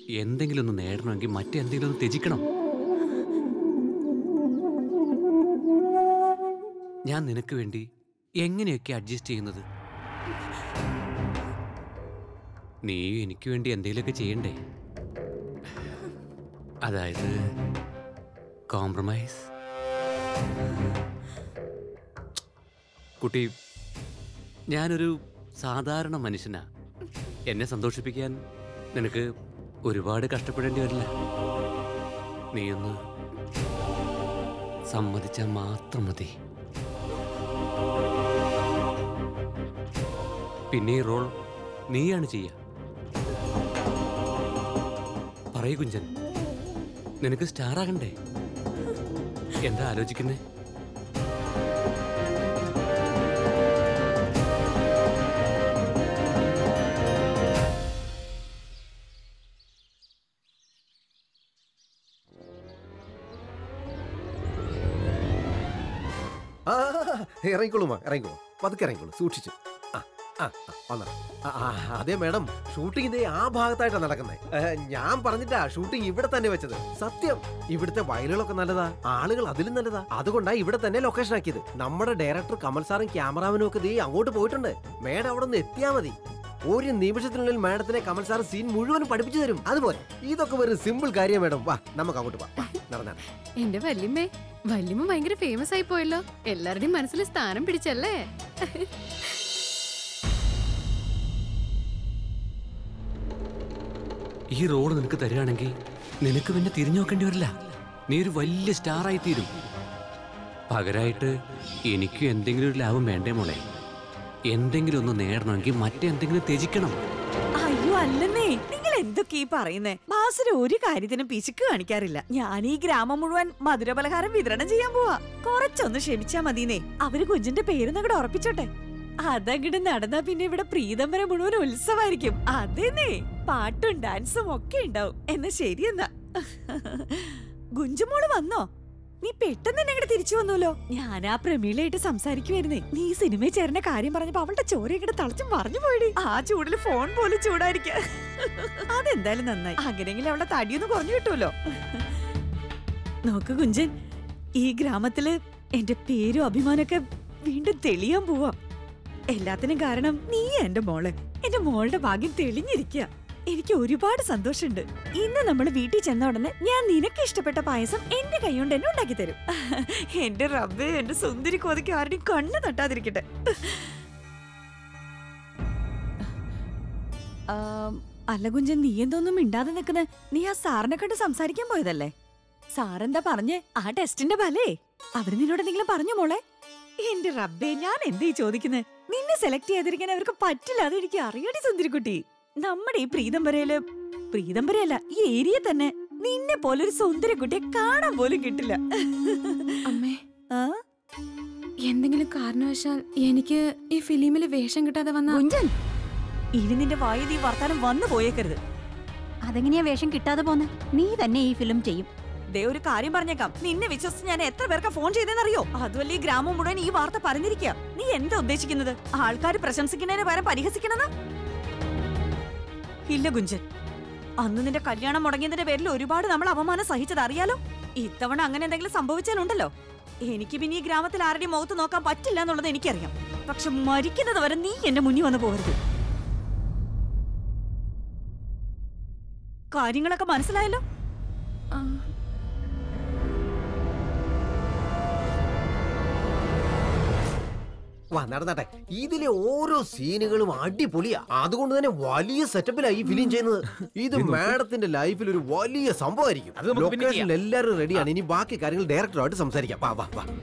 എന്തെങ്കിലും ഒന്ന് നേടണമെങ്കിൽ മറ്റെന്തെങ്കിലും ഒന്ന് ത്യജിക്കണം ഞാൻ നിനക്ക് വേണ്ടി എങ്ങനെയൊക്കെ അഡ്ജസ്റ്റ് ചെയ്യുന്നത് നീ എനിക്ക് വേണ്ടി എന്തെങ്കിലുമൊക്കെ ചെയ്യണ്ടേ അതായത് കോംപ്രമൈസ് കുട്ടി ഞാനൊരു സാധാരണ മനുഷ്യനാ എന്നെ സന്തോഷിപ്പിക്കാൻ നിനക്ക് ഒരുപാട് കഷ്ടപ്പെടേണ്ടി വരില്ല നീയൊന്ന് സമ്മതിച്ചാൽ മാത്രം മതി പിന്നെ ഈ റോൾ നീയാണ് ചെയ്യുക പറയൂ കുഞ്ചൻ നിനക്ക് സ്റ്റാർ ആകണ്ടേ എന്താ ആലോചിക്കുന്നേ ആ ഇറങ്ങിക്കോളൂ മാ ഇറങ്ങിക്കോളൂ പതുക്കെ ഇറങ്ങിക്കോളൂ സൂക്ഷിച്ചു ആ, ആ, ആ, വന്നോ. ആ, ആ, അതെ മാഡം ഷൂട്ടിംഗ് ഇതേ ആ ഭാഗത്തായിട്ടാണ് നടക്കുന്നത് ഞാൻ പറഞ്ഞിട്ടാ ഷൂട്ടിംഗ് ഇവിടെ തന്നെ വെച്ചത് സത്യം ഇവിടുത്തെ വയലുകളൊക്കെ നല്ലതാ ആളുകൾ അതിലും നല്ലതാ അതുകൊണ്ടാ ഇവിടെ തന്നെ ലൊക്കേഷൻ ആക്കിയത് നമ്മുടെ ഡയറക്ടർ കമൽ സാറും ക്യാമറാമാനും ഒക്കെ ദേ അങ്ങോട്ട് പോയിട്ടുണ്ട് മേഡം അവിടെ നിന്ന് എത്തിയാ മതി ഒരു നിമിഷത്തിനുള്ളിൽ മാഡത്തിനെ കമൽ സാർ സീൻ മുഴുവനും പഠിപ്പിച്ചു തരും അതുപോലെ ഇതൊക്കെ വെറും സിമ്പിൾ കാര്യം മാഡം വാ നമുക്ക് അങ്ങോട്ട് വാ നടന്നാണ് എന്റെ വല്യമ്മേ വല്യമ്മ ഭയങ്കര ഫേമസ് ആയി പോയല്ലോ എല്ലാവരുടെയും മനസ്സിൽ സ്ഥാനം പിടിച്ചല്ലേ ഈ റോഡ് നിനക്ക് തരികയാണെങ്കിൽ നിനക്ക് പിന്നെ തിരിഞ്ഞു നോക്കേണ്ടി വരില്ല നീ ഒരു വലിയ സ്റ്റാർ ആയി തീരും പകരമായിട്ട് എനിക്കും എന്തെങ്കിലും ഒരു ലാഭം വേണ്ടേ മോളെ എന്തെങ്കിലും ഒന്ന് നേടണമെങ്കിൽ മറ്റെന്തെങ്കിലും ത്യജിക്കണം അയ്യോ അല്ലെന്നേ നിങ്ങൾ എന്തൊക്കെ ഈ പറയുന്നേ ബാസുര ഒരു കാര്യത്തിനും പിശുക്ക് കാണിക്കാറില്ല ഞാൻ ഈ ഗ്രാമം മുഴുവൻ മധുരപലഹാരം വിതരണം ചെയ്യാൻ പോവാ കുറച്ചൊന്ന് ക്ഷമിച്ചാ മതിന്നേ അവര് കുഞ്ചിന്റെ പേരൊന്നങ്ങടെ ഉറപ്പിച്ചോട്ടെ അതങ്ങട് നടന്നാ പിന്നെ ഇവിടെ പ്രീതംബരം മുഴുവൻ ഉത്സവായിരിക്കും അതേന്നേ പാട്ടും ഡാൻസും ഒക്കെ ഉണ്ടാവും എന്നാ ശരിയെന്നാ ഗുഞ്ചുമോള് വന്നോ നീ പെട്ടെന്ന് തന്നെ ഇങ്ങോട്ട് തിരിച്ചു വന്നല്ലോ ഞാൻ ആ പ്രമീളയായിട്ട് സംസാരിക്കുവായിരുന്നേ നീ ഈ സിനിമയിൽ ചേരുന്ന കാര്യം പറഞ്ഞപ്പോ അവളുടെ ചോര ഇങ്ങോട്ട് തളച്ചും പറഞ്ഞു പോയിടി ആ ചൂടില് ഫോൺ പോലും ചൂടായിരിക്ക അതെന്തായാലും നന്നായി അങ്ങനെയെങ്കിലും അവളുടെ തടിയൊന്ന് കുറഞ്ഞു കിട്ടുമല്ലോ നോക്ക് കുഞ്ചൻ ഈ ഗ്രാമത്തില് എന്റെ പേരും അഭിമാനമൊക്കെ വീണ്ടും തെളിയാൻ പോവാ എല്ലാത്തിനും കാരണം നീ എന്റെ മോള് എന്റെ മോളുടെ ഭാഗ്യം തെളിഞ്ഞിരിക്കുക എനിക്ക് ഒരുപാട് സന്തോഷമുണ്ട് ഇന്ന് നമ്മൾ വീട്ടിൽ ചെന്ന ഉടനെ ഞാൻ നിനക്ക് ഇഷ്ടപ്പെട്ട പായസം എന്റെ കൈ കൊണ്ട് എന്നെ ഉണ്ടാക്കി തരും എന്റെ റബ്ബേ എന്റെ സുന്ദരി കൊതിക്ക് ആരുടെയും കണ്ണു തട്ടാതിരിക്കട്ടെ ആം, അല്ല കുഞ്ചൻ നീ എന്തോന്നും മിണ്ടാതെ നിൽക്കുന്നെ നീ ആ സാറിനെ കണ്ട് സംസാരിക്കാൻ പോയതല്ലേ സാറെന്താ പറഞ്ഞേ ആ ടെസ്റ്റിന്റെ ഫലേ അവര് നിന്നോട് എന്തെങ്കിലും പറഞ്ഞു മോളെ എന്റെ റബ്ബേ ഞാൻ എന്തേ ചോദിക്കുന്നത് നിന്നെ സെലക്ട് ചെയ്തിരിക്കാൻ അവർക്ക് പറ്റില്ല അത് എനിക്ക് അറിയടി സുന്ദരിക്കുട്ടി നമ്മുടെ ഈ പ്രീതംബരയില് പ്രീതംബരയല്ല ഈ ഏരിയ തന്നെ നിന്നെ പോലൊരു സുന്ദരക്കുട്ടിയെ കാണാൻ പോലും കിട്ടില്ല അമ്മേ ആ? എന്തെങ്കിലും കാരണവശാൽ എനിക്ക് ഈ ഫിലിമിൽ വേഷം കിട്ടാതെ വന്ന കുഞ്ചൻ ഇനി നിന്റെ വായി നീ വർത്താനം വന്നു പോയേക്കരുത് അതെങ്ങനെയാ വേഷം കിട്ടാതെ പോന്നെ നീ തന്നെ ഈ ഫിലിം ചെയ്യും ദേ ഒരു കാര്യം പറഞ്ഞേക്കാം നിന്നെ വിശ്വസിച്ച് ഞാൻ എത്ര പേർക്ക് ഫോൺ ചെയ്തെന്നറിയോ അതുമല്ല ഈ ഗ്രാമം മുഴുവൻ ഈ വാർത്ത പറഞ്ഞിരിക്കുക നീ എന്താ ഉദ്ദേശിക്കുന്നത് ആൾക്കാർ പ്രശംസിക്കുന്നതിന് പകരം പരിഹസിക്കണമെന്ന് ഇല്ല ഗുഞ്ചൻ അന്ന് നിന്റെ കല്യാണം മുടങ്ങിയതിന്റെ പേരിൽ ഒരുപാട് നമ്മൾ അപമാനം സഹിച്ചത് അറിയാലോ ഇത്തവണ അങ്ങനെ എന്തെങ്കിലും സംഭവിച്ചാലുണ്ടല്ലോ എനിക്ക് പിന്നെ ഈ ഗ്രാമത്തിൽ ആരുടെയും മുഖത്ത് നോക്കാൻ പറ്റില്ല എന്നുള്ളത് എനിക്കറിയാം പക്ഷെ മരിക്കുന്നത് വരെ നീ എന്റെ മുന്നിൽ വന്ന് പോകരുത് കാര്യങ്ങളൊക്കെ മനസ്സിലായല്ലോ ആ, വാ നടന്നാട്ടെ ഇതിലെ ഓരോ സീനുകളും അടിപൊളിയാ അതുകൊണ്ട് തന്നെ വലിയ സെറ്റപ്പിലാണ് ഈ ഫിലിം ചെയ്യുന്നത് ഇത് മാഡത്തിന്റെ ലൈഫിൽ ഒരു വലിയ സംഭവമായിരിക്കും അത് നമുക്ക് പിന്നെ ലൊക്കേഷനിൽ എല്ലാവരും റെഡിയാണ് ഇനി ബാക്കി കാര്യങ്ങൾ ഡയറക്ടറുമായിട്ട് സംസാരിക്കാം വാ വാ വാ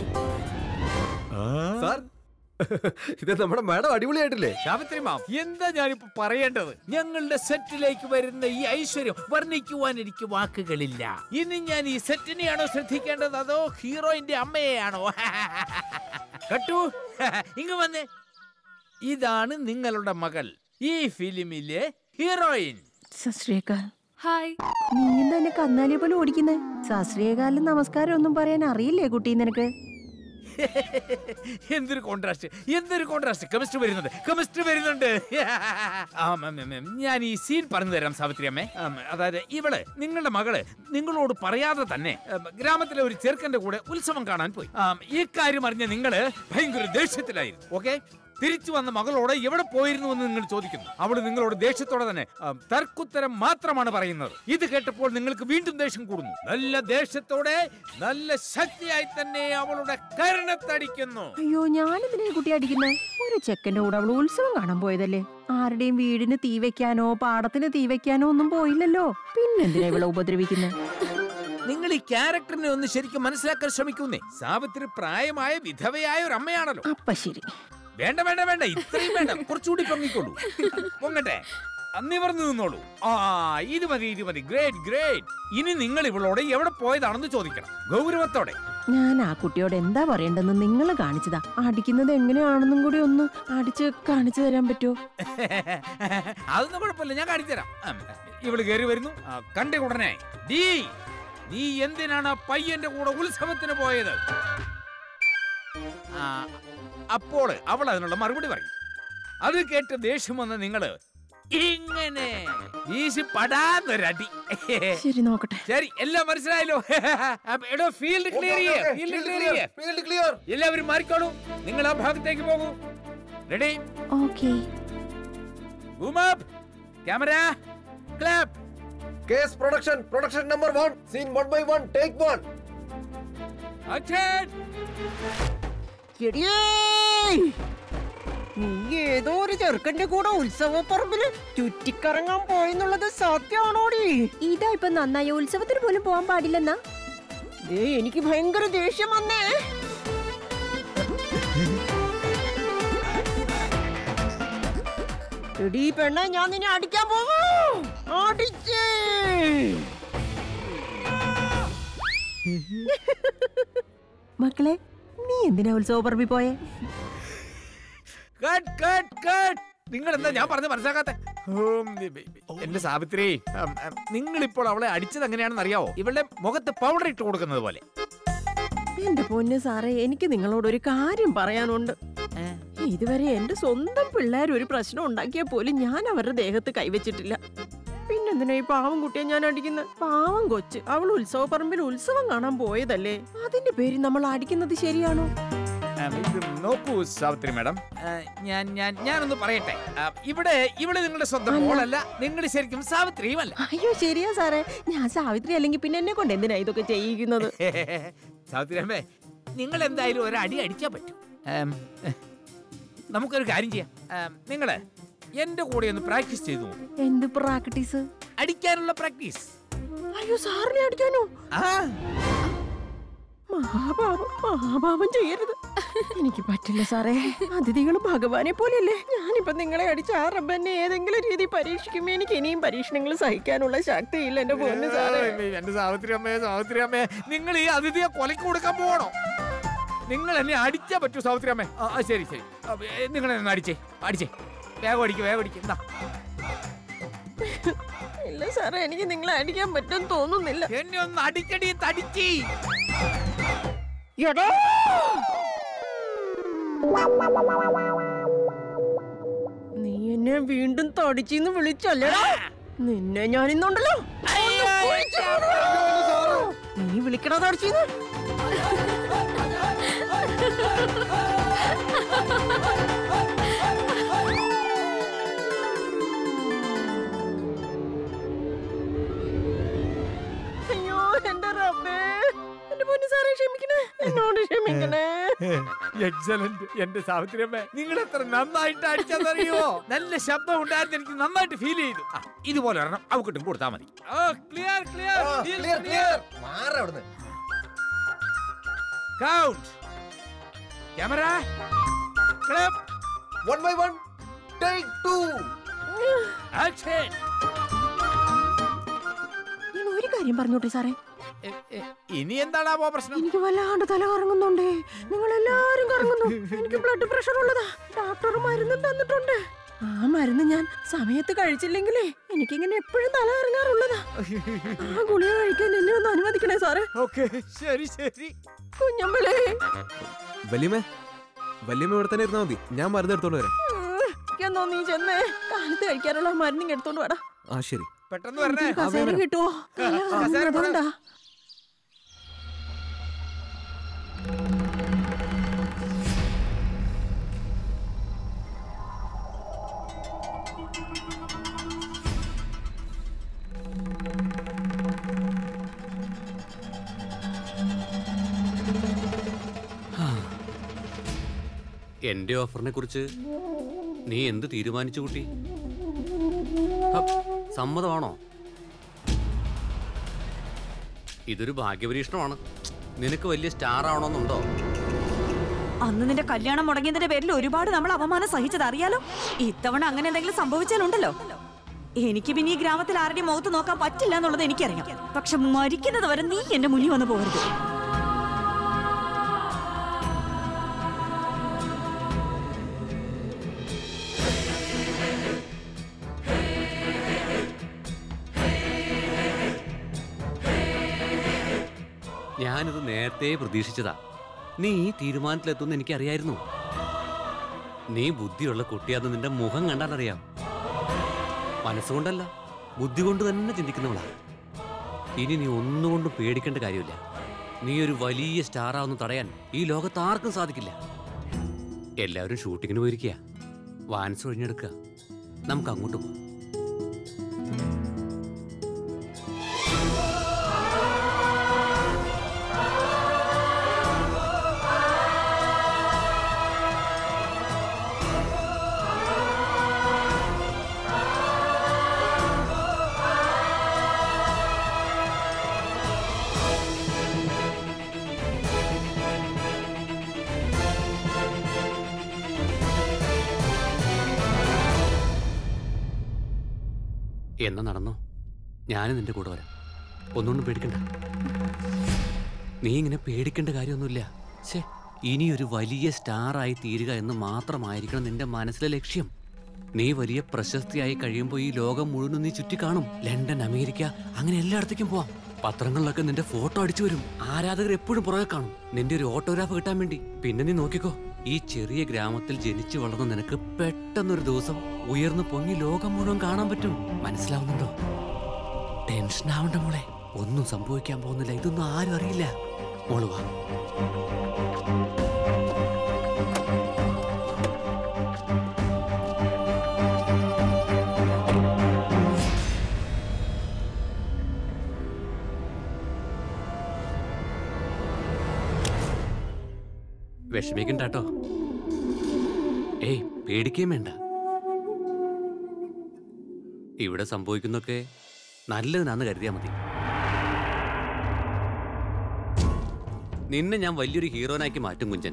സാർ ഇത് നമ്മുടെ മാഡം അടിപൊളിയായിട്ടില്ലേ സാവിത്രി മാം എന്താ ഞാനിപ്പോ പറയേണ്ടത് ഞങ്ങളുടെ സെറ്റിലേക്ക് വരുന്ന ഈ ഐശ്വര്യം വർണ്ണിക്കുവാൻ എനിക്ക് വാക്കുകളില്ല ഇനി ഞാൻ ഈ സെറ്റിനെയാണോ ശ്രദ്ധിക്കേണ്ടത് അതോ ഹീറോയിന്റെ അമ്മയെയാണോ കട്ടു ഇങ്ങ് വന്നേ ഇതാണ് നിങ്ങളുടെ മകൾ ഈ ഫിലിമിലെ ഹീറോയിൻ സശ്രീകാൽ ഹായ് നീ എന്താ എന്നെ കന്നാലിയെ പോലെ ഓടിക്കുന്നേ സശ്രീകാലിന് നമസ്കാരം ഒന്നും പറയാൻ അറിയില്ലേ കുട്ടി നിനക്ക് എന്തൊരു കോൺട്രാസ്റ്റ് എന്തൊരു കോൺട്രാസ്റ്റ് കെമിസ്ട്രി വരുന്നുണ്ട് കെമിസ്ട്രി വരുന്നുണ്ട് ആ, ഉം, ഉം, ഉം. ഞാൻ ഈ സീൻ പറഞ്ഞു തരാം സാവിത്രി അമ്മേ ഉം, അതായത് ഇവള് നിങ്ങളുടെ മകള് നിങ്ങളോട് പറയാതെ തന്നെ ഉം, ഗ്രാമത്തിലെ ഒരു ചെറുക്കന്റെ കൂടെ ഉത്സവം കാണാൻ പോയി ആം, ഈ കാര്യം അറിഞ്ഞ നിങ്ങള് ഭയങ്കര ദേഷ്യത്തിലായിരുന്നു ഓക്കെ തിരിച്ചു വന്ന മകളോട് എവിടെ പോയിരുന്നു എന്ന് നിങ്ങൾ ചോദിക്കുന്നു അവള് നിങ്ങളോട് ദേഷ്യത്തോടെ തന്നെ ആം, തർക്കുത്തരം മാത്രമാണ് പറയുന്നത് ഇത് കേട്ടപ്പോൾ നിങ്ങൾക്ക് വീണ്ടും ദേഷ്യം കൂടുന്നു നല്ല ദേഷ്യത്തോടെ നല്ല ശക്തിയായി തന്നെ അവളുടെ കരണത്തടിക്കുന്നു അയ്യോ ഞാനെന്തിനാ ഈ കുട്ടി അടിക്കുന്നത് ഒരു ചെക്കന്റെ കൂടെ അവള് ഉത്സവം കാണാൻ പോയതല്ലേ ആരുടെയും വീടിന് തീ വെക്കാനോ പാടത്തിന് തീ വെക്കാനോ ഒന്നും പോയില്ലല്ലോ പിന്നെന്തിനാ ഇവളെ ഉപദ്രവിക്കുന്നത് നിങ്ങൾ ഈ ക്യാരക്ടറിനെ ഒന്ന് ശരിക്കും മനസ്സിലാക്കാൻ ശ്രമിക്കുന്നേ സാവിത്രി പ്രായമായ വിധവയായ ഒരു അമ്മയാണല്ലോ അപ്പ ശരി വേണ്ട വേണ്ട വേണ്ട ഇത്രയും വേണ്ട കുറച്ചുകൂടി പൊങ്ങിക്കോളൂ പൊങ്ങട്ടെ നിവർന്നു നിന്നോളൂ ആ ഇത് മതി ഇത് മതി ഗ്രേറ്റ് ഗ്രേറ്റ് ഇനി നിങ്ങൾ ഇവളോട് എവിടെ പോയതാണെന്ന് ചോദിക്കണം ഗൗരവത്തോടെ ഞാൻ ആ കുട്ടിയോട് എന്താ പറയേണ്ടെന്ന് നിങ്ങൾ കാണിച്ചതാ അടിക്കുന്നത് എങ്ങനെയാണെന്നും കൂടി ഒന്ന് അടിച്ച് കാണിച്ചു തരാൻ പറ്റുമോ അതൊന്നും കുഴപ്പമില്ല ഞാൻ കാണിച്ചുതരാം ഉം, ഇവള് കയറി വരുന്നു ആ, കണ്ട ഉടനെ ഡീ നീ എന്തിനാണ് ആ പയ്യന്റെ കൂടെ ഉത്സവത്തിന് പോയത് ആ, അപ്പോൾ അവൾ അതിനുള്ള മറുപടി പറയും അത് കേട്ട് ദേഷ്യം വന്ന നിങ്ങള് ഇങ്ങനെ വീശി പടാന്നൊരടി ശരി നോക്കട്ടെ ശരി എല്ലാം മനസ്സിലായല്ലോ അപ്പൊ എടോ ഫീൽഡ് ക്ലിയർ ചെയ്യേ ഫീൽഡ് ക്ലിയർ ചെയ്യേ ഫീൽഡ് ക്ലിയർ എല്ലാവരും മാറിക്കോളൂ നിങ്ങൾ ആ ഭാഗത്തേക്ക് പോകൂ ready okay boom up camera clap case production production number one scene one by one take one action എടിയേ! നീ ഏതോ ഒരു ചെറുക്കന്റെ കൂടെ ഉത്സവ പറമ്പില് ചുറ്റിക്കറങ്ങാൻ പോയെന്നുള്ളത് സത്യമാണോടി ഇതാ ഇപ്പൊ നന്നായി ഉത്സവത്തിന് പോലും പോകാൻ പാടില്ലെന്നാ ദേ, എനിക്ക് ഭയങ്കര ദേഷ്യം വന്നേ എടീ പെണ്ണ ഞാൻ നിന്നെ അടിക്കാൻ പോകൂ അടിച്ചേ മക്കളെ നീ എന്തിനാ ഉത്സവ പറമ്പിൽ പോയേ കട്ട് കട്ട് കട്ട് നിങ്ങൾ എന്താ ഞാൻ പറഞ്ഞ് മനസ്സിലാക്കാത്ത എന്റെ സാവിത്രി നിങ്ങൾ ഇപ്പോൾ അവളെ അടിച്ചത് എങ്ങനെയാണെന്ന് അറിയാവോ ഇവളുടെ മുഖത്ത് പൗഡർ ഇട്ട് കൊടുക്കുന്നത് പോലെ എന്റെ പൊന്ന് സാറേ എനിക്ക് നിങ്ങളോട് ഒരു കാര്യം പറയാനുണ്ട് ഇതുവരെ എന്റെ സ്വന്തം പിള്ളേർ ഒരു പ്രശ്നം ഉണ്ടാക്കിയാൽ പോലും ഞാൻ അവരുടെ ദേഹത്ത് കൈവച്ചിട്ടില്ല പിന്നെന്തിനാ ഈ പാവം കുട്ടിയെ ഞാൻ അടിക്കുന്നത് പാവം കൊച്ച് അവൾ ഉത്സവ പറമ്പിൽ ഉത്സവം കാണാൻ പോയതല്ലേ അതിന്റെ പേര് നമ്മൾ അടിക്കുന്നത് ശരിയാണോ ഉം, ഇത് നോക്കൂ സാവിത്രി മാഡം ആ, ഞാൻ ഞാൻ ഞാനൊന്ന് പറയട്ടെ ആ, ഇവിടെ ഇവിടെ നിങ്ങളുടെ സ്വന്തം അല്ല. മോളല്ല നിങ്ങൾ ശരിക്കും സാവിത്രിയുമല്ല അയ്യോ ശരിയാ സാറേ ഞാൻ സാവിത്രി അല്ലെങ്കിൽ പിന്നെ എന്നെ കൊണ്ട് എന്തിനാ ഇതൊക്കെ ചെയ്യിക്കുന്നത് സാവിത്രി അമ്മേ നിങ്ങൾ എന്തായാലും ഒരു അടി അടിച്ചാൽ പറ്റും ഉം, നമുക്കൊരു കാര്യം ചെയ്യാം ഉം, നിങ്ങള് എന്റെ കൂടെ ഒന്ന് പ്രാക്ടീസ് ചെയ്തു നോക്കൂ. എന്ത് പ്രാക്ടീസ് അടിക്കാനുള്ള പ്രാക്ടീസ് അയ്യോ സാറിനെ അടിക്കാനോ ആ മഹാപാപം മഹാപാപം ചെയ്യരുത് എനിക്ക് പറ്റില്ല സാറേ അതിഥികൾ ഭഗവാനെ പോലെയല്ലേ ഞാനിപ്പോ നിങ്ങളെ അടിച്ച ആ റബ്ബ് എന്നെ ഏതെങ്കിലും രീതി പരീക്ഷിക്കുമ്പോ എനിക്ക് ഇനിയും പരീക്ഷണങ്ങൾ സഹിക്കാനുള്ള ശക്തിയില്ല എന്റെ പൊന്ന് സാറേ എന്റെ സാവിത്രി അമ്മയെ സാവിത്രി അമ്മയെ നിങ്ങൾ ഈ അതിഥിയെ കൊലക്ക് കൊടുക്കാൻ പോകണോ നിങ്ങൾ എന്നെ അടിച്ചാ പറ്റൂ സാവിത്രി അമ്മേ ആ ആ, ശരി ശരി നിങ്ങൾ എന്നെ അടിച്ചേ അടിച്ചേ വേഗം അടിക്കും വേഗം അടിക്കും എന്താ ഇല്ല സാറേ എനിക്ക് നിങ്ങളെ അടിക്കാൻ പറ്റും തോന്നുന്നില്ല എന്നെ ഒന്ന് അടിക്കടി തടിച്ചി എടാ! നീ എന്നെ വീണ്ടും തടിച്ചിന്ന് വിളിച്ചല്ലേടാ നിന്നെ ഞാൻ ഇന്നുണ്ടല്ലോ നീ വിളിക്കടാ തടിച്ചിന്ന് അയ്യോ എന്റെ റബ്ബേ എന്റെ പൊന്നു സാറേ ക്ഷമിക്കണേ എന്നോട് ക്ഷമിക്കണേ എക്സലന്റ് എന്റെ സാവിത്രി അമ്മ നിങ്ങൾ എത്ര നന്നായിട്ട് അടിച്ചതറിയോ നല്ല ശബ്ദം ഉണ്ടായിരുന്നു എനിക്ക് നന്നായിട്ട് ഫീൽ ചെയ്തു ആ, ഇതുപോലെ ഒരെണ്ണം അവക്കിട്ടും കൊടുത്താൽ മതി ക്ലിയർ ക്ലിയർ ക്ലിയർ ക്ലിയർ മാറി അവിടുന്ന് count camera clip one by one take two action ഞാൻ ഒരു കാര്യം പറഞ്ഞോട്ടെ സാറേ ഇനി എന്താണാവോ പ്രശ്നം എനിക്ക് വല്ലാണ്ട് തല കറങ്ങുന്നുണ്ടേ നിങ്ങൾ എല്ലാരും കറങ്ങുന്നു എനിക്ക് ബ്ലഡ് പ്രഷർ ഉള്ളതാ ഡോക്ടർ മരുന്നും തന്നിട്ടുണ്ട് ആ മരുന്ന് ഞാൻ സമയത്ത് കഴിച്ചില്ലെങ്കിലേ എനിക്കിങ്ങനെ എപ്പോഴും തല ഇറങ്ങാറുള്ളതാ ആ ഗുളിക കഴിക്കാൻ എന്നെ ഒന്ന് അനുവദിക്കണേ സാറേ ഓക്കെ ശരി ശരി കുഞ്ഞമ്പളേ വല്യമ്മ വല്യമ്മ ഇവിടെ തന്നെ ഇരുന്നാ മതി ഞാൻ മരുന്ന് എടുത്തോണ്ട് വരാം എന്നോ നീ ചെന്നേ കാലത്ത് കഴിക്കാനുള്ള മരുന്നും എടുത്തോണ്ട് വേടാ ആ ശരി പെട്ടെന്ന് വരണേ കസേര കിട്ടുവോ കസേര കൊട്. അതുകൊണ്ടാ എന്റെ ഓഫറിനെ കുറിച്ച് നീ എന്ത് തീരുമാനിച്ചു കുട്ടി ഹ, സമ്മതമാണോ ഇതൊരു ഭാഗ്യപരീക്ഷണമാണ് നിനക്ക് വലിയ സ്റ്റാർ ആവണമെന്നുണ്ടോ അന്ന് നിന്റെ കല്യാണം മുടങ്ങിയതിന്റെ പേരിൽ ഒരുപാട് നമ്മൾ അപമാനം സഹിച്ചത് അറിയാലോ ഇത്തവണ അങ്ങനെ എന്തെങ്കിലും സംഭവിച്ചാലുണ്ടല്ലോ എനിക്ക് പിന്നെ ഈ ഗ്രാമത്തിൽ ആരുടെയും മുഖത്ത് നോക്കാൻ പറ്റില്ല എന്നുള്ളത് എനിക്കറിയാം പക്ഷെ മരിക്കുന്നത് വരെ നീ എന്റെ മുന്നിൽ വന്ന് പോകരുത് ഞാനിത് നേരത്തെ പ്രതീക്ഷിച്ചതാ നീ ഈ തീരുമാനത്തിലെത്തുമെന്ന് എനിക്കറിയായിരുന്നു നീ ബുദ്ധിയുള്ള കുട്ടിയാന്ന് നിന്റെ മുഖം കണ്ടാലറിയാം മനസ്സുകൊണ്ടല്ല ബുദ്ധി കൊണ്ട് തന്നെ ചിന്തിക്കുന്നവളാ ഇനി നീ ഒന്നുകൊണ്ടും പേടിക്കേണ്ട കാര്യമില്ല നീ ഒരു വലിയ സ്റ്റാർ ആവുന്ന തടയാൻ ഈ ലോകത്ത് ആർക്കും സാധിക്കില്ല എല്ലാവരും ഷൂട്ടിങ്ങിന് പോയിരിക്കുക വാൻസ് ഒഴിഞ്ഞെടുക്കുക നമുക്ക് അങ്ങോട്ട് പോകാം എന്നാ നടന്നോ ഞാനും നിന്റെ കൂടെ വരാം ഒന്നുകൊണ്ടും പേടിക്കണ്ട നീ ഇങ്ങനെ പേടിക്കേണ്ട കാര്യമൊന്നുമില്ല ശേ ഇനിയൊരു വലിയ സ്റ്റാറായി തീരുക എന്ന് മാത്രമായിരിക്കണം നിന്റെ മനസ്സിലെ ലക്ഷ്യം നീ വലിയ പ്രശസ്തിയായി കഴിയുമ്പോൾ ഈ ലോകം മുഴുവൻ നീ ചുറ്റിക്കാണും ലണ്ടൻ അമേരിക്ക അങ്ങനെ എല്ലായിടത്തേക്കും പോവാം പത്രങ്ങളിലൊക്കെ നിന്റെ ഫോട്ടോ അടിച്ചു വരും ആരാധകർ എപ്പോഴും പുറകെ കാണും നിന്റെ ഒരു ഓട്ടോഗ്രാഫ് കിട്ടാൻ വേണ്ടി പിന്നെ നീ നോക്കിക്കോ ഈ ചെറിയ ഗ്രാമത്തിൽ ജനിച്ചു വളർന്ന നിനക്ക് പെട്ടെന്നൊരു ദിവസം ഉയർന്നു പൊങ്ങി ലോകം മുഴുവൻ കാണാൻ പറ്റും മനസ്സിലാവുന്നുണ്ടോ ടെൻഷൻ ആവണ്ട മോളെ ഒന്നും സംഭവിക്കാൻ പോകുന്നില്ല ഇതൊന്നും ആരും അറിയില്ല മോള് വാ വിഷമിക്കണ്ട കേട്ടോ ഏയ് പേടിക്കുകയും വേണ്ട ഇവിടെ സംഭവിക്കുന്നൊക്കെ നല്ലതിനാന്ന് കരുതിയാ മതി നിന്നെ ഞാൻ വലിയൊരു ഹീറോനാക്കി മാറ്റും കുഞ്ചൻ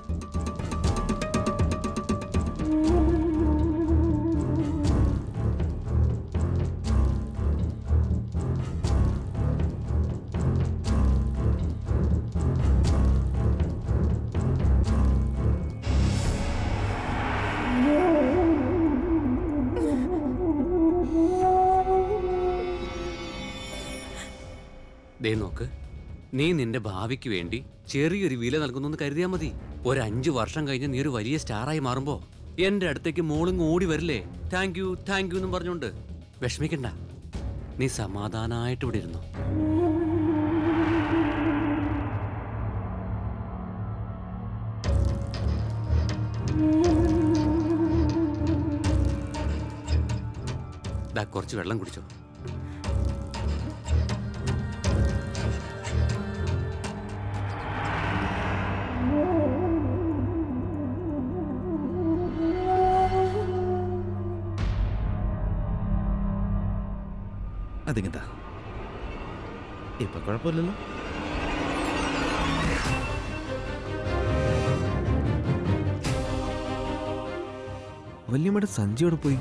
ദേ നോക്ക് നീ നിന്റെ ഭാവിക്ക് വേണ്ടി ചെറിയൊരു വില നൽകുന്നു കരുതിയാ മതി ഒരു അഞ്ചു വർഷം കഴിഞ്ഞ് നീ ഒരു വലിയ സ്റ്റാറായി മാറുമ്പോ എന്റെ അടുത്തേക്ക് മോളിങ് ഓടി വരില്ലേ താങ്ക് യു താങ്ക് യു എന്നും പറഞ്ഞുകൊണ്ട് വിഷമിക്കണ്ട നീ സമാധാനായിട്ട് ഇവിടെ ഇരുന്നു ദാ കുറച്ച് വെള്ളം കുടിച്ചോ അതിങ്ങത്താ ഇപ്പൊ കുഴപ്പമില്ലല്ലോ വല്യമ്മയുടെ സഞ്ചിയോടെ പോയി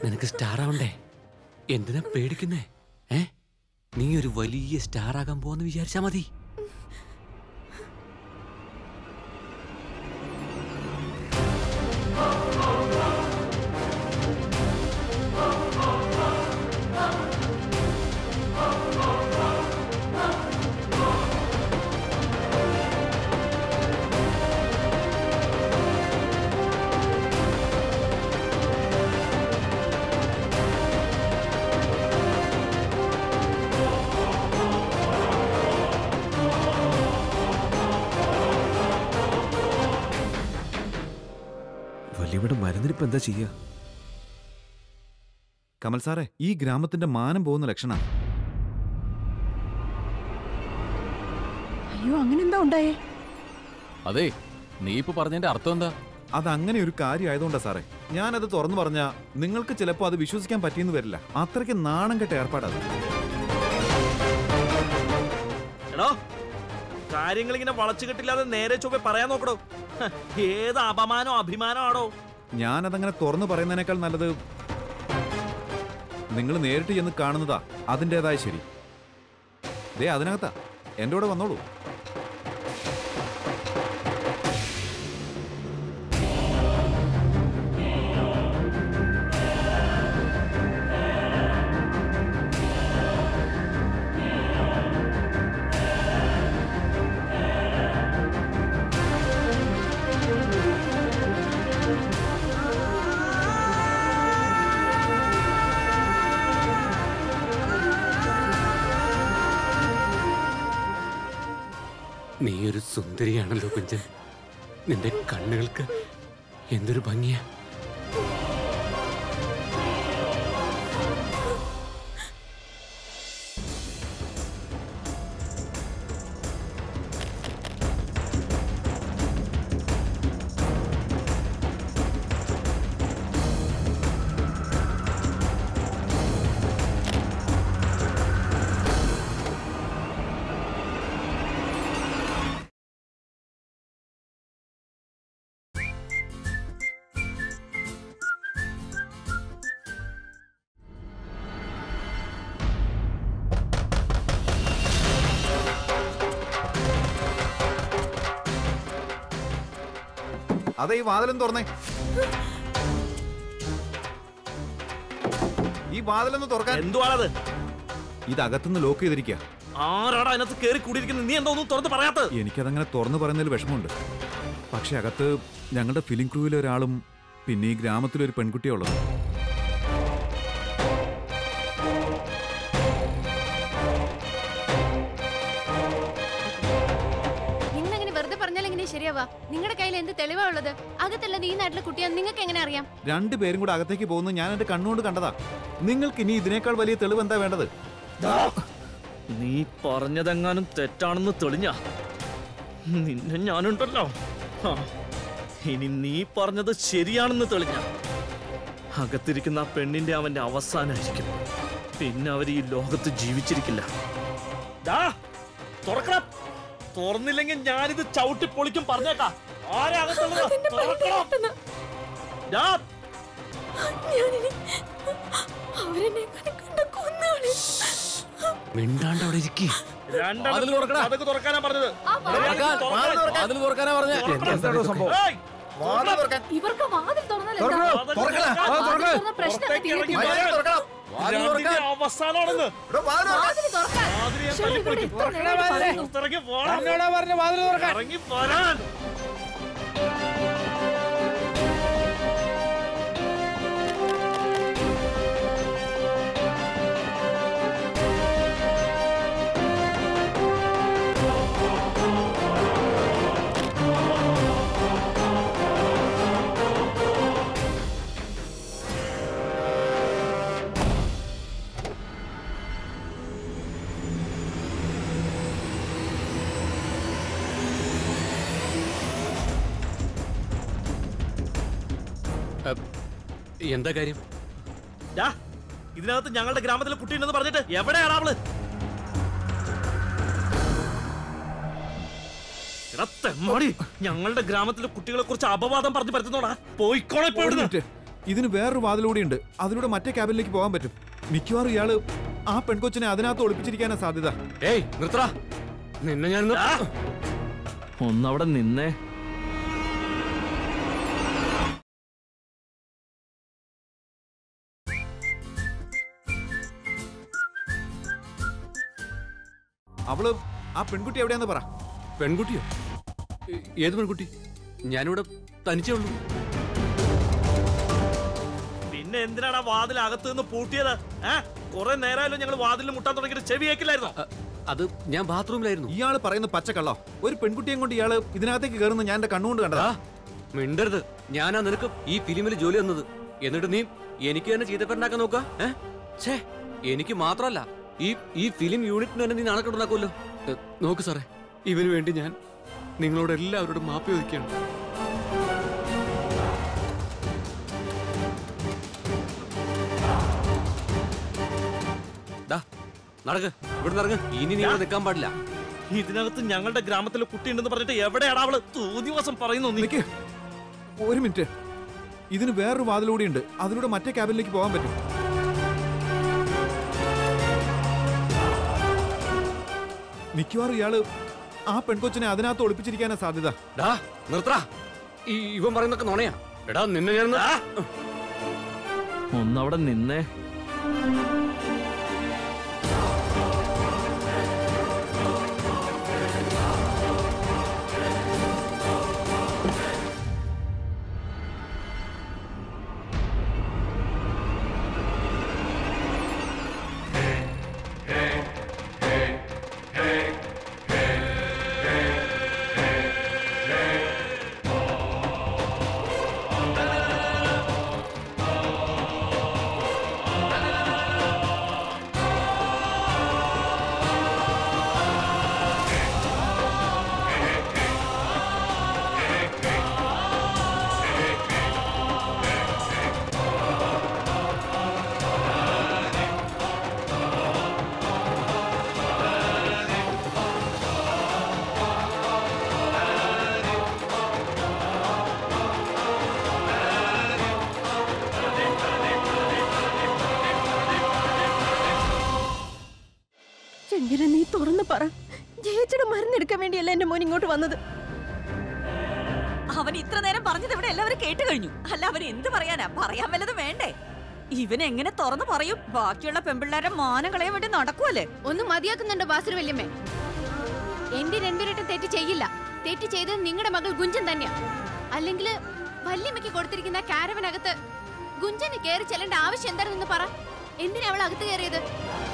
നിനക്ക് സ്റ്റാർ ആവണ്ടേ എന്തിനാ പേടിക്കുന്നേ ഏ നീ ഒരു വലിയ സ്റ്റാർ ആകാൻ പോന്ന് വിചാരിച്ചാ മതി വലിയവിടെ മരുന്നിനിപ്പോ എന്താ ചെയ്യാ കമൽ സാറേ ഈ ഗ്രാമത്തിന്റെ മാനം പോകുന്ന ലക്ഷണ അയ്യോ അങ്ങനെ എന്താ ഉണ്ടായേ അതെ നീ ഇപ്പൊ പറഞ്ഞതിന്റെ അർത്ഥം എന്താ അത് അങ്ങനെ ഒരു കാര്യം ആയതുകൊണ്ടാ സാറേ ഞാനത് തുറന്നു പറഞ്ഞാ നിങ്ങൾക്ക് ചിലപ്പോൾ അത് വിശ്വസിക്കാൻ പറ്റിയെന്ന് വരില്ല അത്രയ്ക്ക് നാണം കെട്ട ഏർപ്പാടത് എടോ കാര്യങ്ങൾ ഇങ്ങനെ വളച്ചു കെട്ടില്ലാതെ നേരെ ചൊവ്വെ പറയാൻ നോക്കടോ ഹ, ഏത് അപമാനോ അഭിമാനോ ആണോ ഞാനതങ്ങനെ തുറന്നു പറയുന്നതിനേക്കാൾ നല്ലത് നിങ്ങൾ നേരിട്ട് ചെന്ന് കാണുന്നതാ അതിൻ്റെതായ ശരി ദേ അതിനകത്താ എൻ്റെ കൂടെ വന്നോളൂ നീ ഒരു സുന്ദരിയാണല്ലോ കുഞ്ചൻ നിന്റെ കണ്ണുകൾക്ക് എന്തൊരു ഭംഗിയാ അതെ ഈ വാതിലും തുറന്നേ ഈ വാതിലൊന്ന് തുറക്കാൻ എന്തുവാണത് ഇത് അകത്തുനിന്ന് ലോക്ക് ചെയ്തിരിക്കുക ആരാടാ അതിനകത്ത് കയറി കൂടിയിരിക്കുന്നത് നീ എന്താ ഒന്നും തുറന്ന് പറയാത്തത് എനിക്കതങ്ങനെ തുറന്നു പറയുന്നതിൽ വിഷമമുണ്ട് പക്ഷെ അകത്ത് ഞങ്ങളുടെ ഫിലിം ക്രൂവിലെ ഒരാളും പിന്നെ ഈ ഗ്രാമത്തിലൊരു പെൺകുട്ടിയാ ഉള്ളത് നിങ്ങൾ അങ്ങനെ വെറുതെ പറഞ്ഞാൽ എങ്ങനെ ശരിയാവാ നിങ്ങളുടെ കയ്യിൽ എന്ത് തെളിവാ ഉള്ളത് അകത്തുള്ളത് ഈ നാട്ടിലെ കുട്ടിയാന്ന് നിങ്ങൾക്ക് എങ്ങനെ അറിയാം രണ്ടുപേരും കൂടെ അകത്തേക്ക് പോകുന്നത് ഞാൻ എന്റെ കണ്ണുകൊണ്ട് കണ്ടതാ നിങ്ങൾക്ക് ഇനി ഇതിനേക്കാൾ വലിയ തെളിവ് എന്താ വേണ്ടത് നീ പറഞ്ഞതെങ്ങാനും തെറ്റാണെന്ന് തെളിഞ്ഞ നിന്നെ ഞാനുണ്ടല്ലോ ആ, ഇനി നീ പറഞ്ഞത് ശരിയാണെന്ന് തെളിഞ്ഞ അകത്തിരിക്കുന്ന ആ പെണ്ണിന്റെ അവന്റെ അവസാനമായിരിക്കും പിന്നെ അവർ ഈ ലോകത്ത് ജീവിച്ചിരിക്കില്ല ദാ, തുറക്കണം തുറന്നില്ലെങ്കിൽ ഞാനിത് ചവിട്ടി പൊളിക്കും പറഞ്ഞേക്കാ ആരാ അകത്തുള്ളത്? തുറക്കണം. ദാ, മിണ്ടാണ്ട് അവിടെ ഇരിക്കേ രണ്ടെണ്ണം വാതില് തുറക്കടാ. കതക് തുറക്കാനാ പറഞ്ഞത് തുറക്കാൻ, വാതിൽ തുറക്കാനാ പറഞ്ഞ എന്താണോ സംഭവം ഏയ്, ഇവർക്ക് വാതിൽ തുറന്നാൽ എന്താ? തുറക്കണോ? വാതിൽ തുറക്കണ. തുറക്കാൻ. ആ, തുറക്ക്. തുറന്ന പ്രശ്നം പുറത്തേക്ക് ഇറങ്ങി തീരത്തില്ല. വരാൻ. വാതിൽ രണ്ടിന്റെ തുറക്കാൻ. അവസാനമാണെന്ന് വാതിൽ തുറക്കാൻ. വാതിൽ ഞാൻ ശ്ശെ, തല്ലി ഇവിടെ പൊളിക്കും. എത്ര നേരമായി പറയുന്നു? പുറത്തിറങ്ങി പോണം. എന്നോടാ പറഞ്ഞ വാതിൽ തുറക്കാൻ ഇറങ്ങി പോരാൻ എന്താ കാര്യം ഡാ, ഇതിനകത്ത് ഞങ്ങളുടെ ഗ്രാമത്തിലെ കുട്ടിയുണ്ടെന്ന് പറഞ്ഞിട്ട് എവിടെയാണ് അവള് എടാ തെമ്മാടി ഞങ്ങളുടെ ഗ്രാമത്തിലെ കുട്ടികളെ കുറിച്ച് അപവാദം പറഞ്ഞു പറ്റുന്നോടാ പോയിക്കോളെ ഇപ്പൊ ഒരു ഇവിടുന്ന്. മിനിറ്റ് ഇതിന് വേറൊരു വാതിലൂടെ ഉണ്ട് അതിലൂടെ മറ്റേ ക്യാബിനിലേക്ക് പോകാൻ പറ്റും മിക്കവാറും ഇയാള് ആ പെൺകൊച്ചിനെ അതിനകത്ത് ഒളിപ്പിച്ചിരിക്കാനാ സാധ്യത ഏയ് നിർത്തടാ നിന്നെ ഞാൻ ഇന്ന് ഒന്നവിടെ നിന്നേ അവള് ആ പെൺകുട്ടി എവിടെയാന്ന് പറ പെൺകുട്ടിയോ ഏ- ഏത് പെൺകുട്ടി ഞാനിവിടെ തനിച്ചേ ഉള്ളൂ പിന്നെ എന്തിനാണ് ആ വാതിൽ അകത്ത് നിന്ന് പൂട്ടിയത് ഏ കുറെ നേരമായാലും ഞങ്ങൾ വാതിലിൽ മുട്ടാൻ തുടങ്ങിയിട്ട് ചെവി കേക്കില്ലായിരുന്നോ അത് ഞാൻ ബാത്റൂമിലായിരുന്നു ഇയാള് പറയുന്ന പച്ചക്കള്ളോ ഒരു പെൺകുട്ടിയെ കൊണ്ട് ഇയാള് ഇതിനകത്തേക്ക് കയറുന്ന ഞാൻ എന്റെ കണ്ണുകൊണ്ട് കണ്ടതാ മിണ്ടരുത് ഞാനാ നിനക്ക് ഈ ഫിലിമിൽ ജോലി തന്നത് എന്നിട്ട് നീ എനിക്ക് തന്നെ ചീത്തപ്പെട്ടുണ്ടാക്കാൻ നോക്ക ഛേ എനിക്ക് മാത്രമല്ല ഈ ഈ ഫിലിം യൂണിറ്റിന് തന്നെ നീ നാണക്കെട്ടുണ്ടാക്കുമല്ലോ ഏ, നോക്ക് സാറേ ഇവന് വേണ്ടി ഞാൻ നിങ്ങളോട് എല്ലാവരോടും മാപ്പി ചോദിക്കുകയാണ് ദാ, നടക്ക് ഇവിടെ നടക്ക് ഇനി നീ ഇവിടെ നിൽക്കാൻ പാടില്ല ഇതിനകത്ത് ഞങ്ങളുടെ ഗ്രാമത്തിലെ കുട്ടിയുണ്ടെന്ന് പറഞ്ഞിട്ട് എവിടെയാണ് അവള് ദിവസം പറയുന്നു നീ നിക്ക്. ഒരു മിനിറ്റ് ഇതിന് വേറൊരു വാതിലൂടെ ഉണ്ട് അതിലൂടെ മറ്റേ ക്യാബിനിലേക്ക് പോകാൻ പറ്റും മിക്കവാറും ഇയാള് ആ പെൺകൊച്ചിനെ അതിനകത്ത് ഒളിപ്പിച്ചിരിക്കാനാ സാധ്യത ഡാ നിർത്തടാ ഈ ഇവൻ പറയുന്നൊക്കെ നുണയാ എടാ നിന്നെ ഞാൻ ഒന്നവിടെ നിന്നേ ശങ്കരൻ നീ തുറന്ന് പറ ജയിച്ചിട്ട് മരുന്നെടുക്കാൻ വേണ്ടിയല്ല എന്റെ മോൻ ഇങ്ങോട്ട് വന്നത് അവൻ ഇത്ര നേരം പറഞ്ഞത് ഇവിടെ എല്ലാവരും കേട്ട് കഴിഞ്ഞു അല്ല അവൻ എന്ത് പറയാനാ പറയാൻ വല്ലതും വേണ്ടേ ഇവൻ എങ്ങനെ തുറന്നു പറയും ബാക്കിയുള്ള പെമ്പിള്ളേരെ മാനം കളയാൻ വേണ്ടി നടക്കുവല്ലേ ഒന്ന് മതിയാക്കുന്നുണ്ടോ ബാസുര വല്യമ്മേ എന്റെ രണ്ടുപേരുടെ തെറ്റ് ചെയ്യില്ല തെറ്റ് ചെയ്തത് നിങ്ങളുടെ മകൾ ഗുഞ്ചൻ തന്നെയാ അല്ലെങ്കിൽ വല്യമ്മയ്ക്ക് കൊടുത്തിരിക്കുന്ന കാരവനകത്ത് ഗുഞ്ചന് കയറി ചെല്ലേണ്ട ആവശ്യം എന്താണെന്ന് പറ എന്തിനാ അവൾ അകത്ത് കയറിയത്